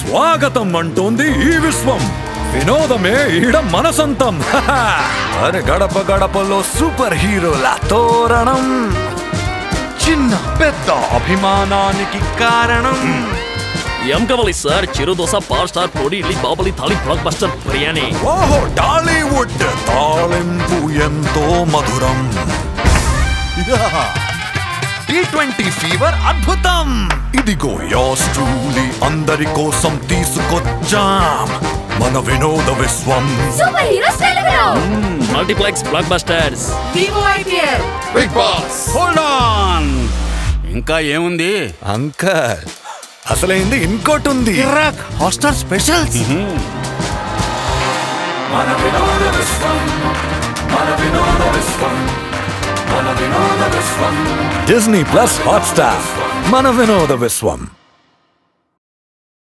స్వాగతం అంటోంది ఈ విశ్వం వినోదమే ఈడ మన సొంతం అరే గడప గడపలో సూపర్ హీరోల తోరణం చిన్న పెద్ద అభిమానానికి కారణం ఏం కావాలి sir Chiru dosa power star పొడి ఇడ్లీ బాబలి థాలి బ్లాక్ బస్టర్ బిర్యానీ ఓహో టాలీవుడ్ తాళింపు ఎంతో మధురం టీ ట్వంటీ ఫీవర్ అద్భుతం ఇదిగో యోస్ ట్రూలీ అందరి కోసం తీసుకొచ్చాం మన వినోద విశ్వం సూపర్ హీరో తెలుగులో multiplex blockbusters Vivo IPL Bigg Boss hold on ఇంకా ఏముంది అంకల్ అసలైంది ఇంకోటి ఉంది ఇరాక్ hostel specials Disney plus Hotstar మన వినోద విశ్వం